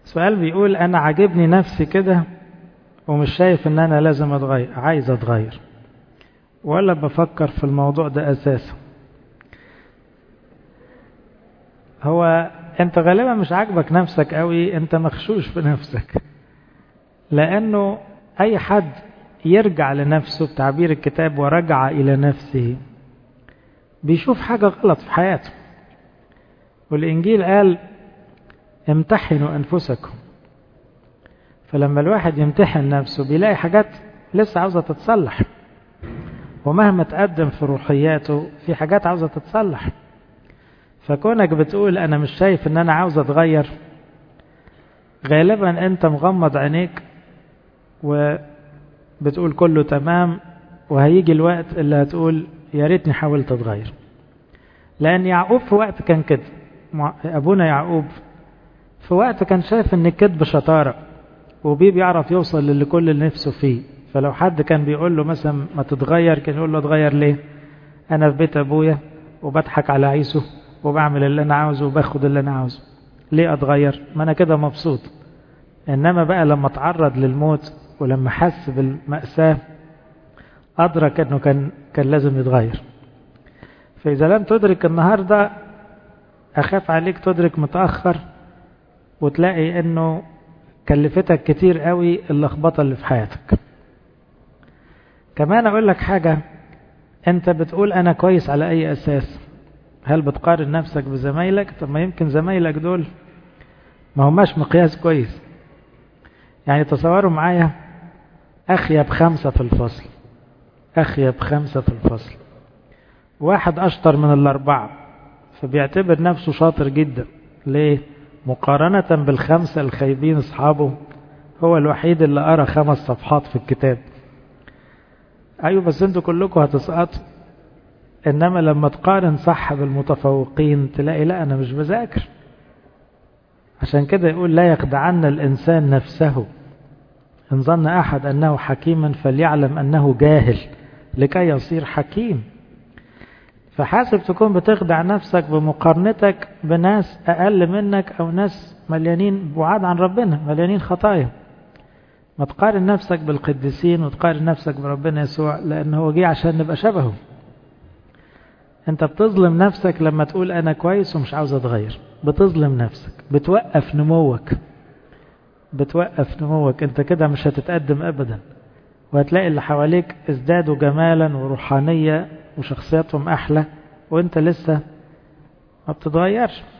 سؤال بيقول أنا عاجبني نفسي كده ومش شايف إن أنا لازم أتغير عايز أتغير ولا بفكر في الموضوع ده أساسا هو أنت غالبا مش عاجبك نفسك قوي أنت مخشوش في نفسك لأنه أي حد يرجع لنفسه بتعبير الكتاب ورجع إلى نفسه بيشوف حاجة غلط في حياته والإنجيل قال امتحنوا أنفسكم فلما الواحد يمتحن نفسه بيلاقي حاجات لسه عاوزة تتصلح ومهما تقدم في روحياته في حاجات عاوزة تتصلح فكونك بتقول أنا مش شايف إن أنا عاوز أتغير غالبا أنت مغمض عينيك وبتقول كله تمام وهيجي الوقت اللي هتقول يا ريتني حاولت أتغير لأن يعقوب في وقت كان كده أبونا يعقوب في وقت كان شايف إن الكذب شطارة وبيه بيعرف يوصل للي كل اللي نفسه فيه فلو حد كان بيقول له مثلا ما تتغير كان يقول له اتغير ليه أنا في بيت أبويا وبضحك على عيسو وبعمل اللي أنا عاوزه وباخد اللي أنا عاوزه ليه أتغير ما أنا كده مبسوط إنما بقى لما تعرض للموت ولما حس بالمأساة أدرك أنه كان كان لازم يتغير فإذا لم تدرك النهاردة أخاف عليك تدرك متأخر وتلاقي أنه كلفتك كتير قوي اللخبطة اللي في حياتك كمان أقول لك حاجة أنت بتقول أنا كويس على أي أساس هل بتقارن نفسك بزمايلك طب ما يمكن زمايلك دول ما هماش مقياس كويس يعني تصوروا معايا أخيب خمسة في الفصل أخيب خمسة في الفصل واحد أشطر من الأربعة فبيعتبر نفسه شاطر جدا ليه؟ مقارنة بالخمسة الخايبين أصحابه هو الوحيد اللي قرأ خمس صفحات في الكتاب أيوة بس أنتوا كلكم هتسقطوا إنما لما تقارن صح بالمتفوقين تلاقي لا أنا مش بذاكر عشان كده يقول لا يخدعن الإنسان نفسه إن ظن أحد أنه حكيما فليعلم أنه جاهل لكي يصير حكيم فحاسب تكون بتخدع نفسك بمقارنتك بناس أقل منك أو ناس مليانين بعاد عن ربنا مليانين خطايا ما تقارن نفسك بالقديسين وتقارن نفسك بربنا يسوع لأنه هو جه عشان نبقى شبهه انت بتظلم نفسك لما تقول انا كويس ومش عاوز اتغير بتظلم نفسك بتوقف نموك بتوقف نموك انت كده مش هتتقدم ابدا وهتلاقي اللي حواليك ازدادوا جمالا وروحانية وشخصياتهم احلى وانت لسه ما بتتغيرش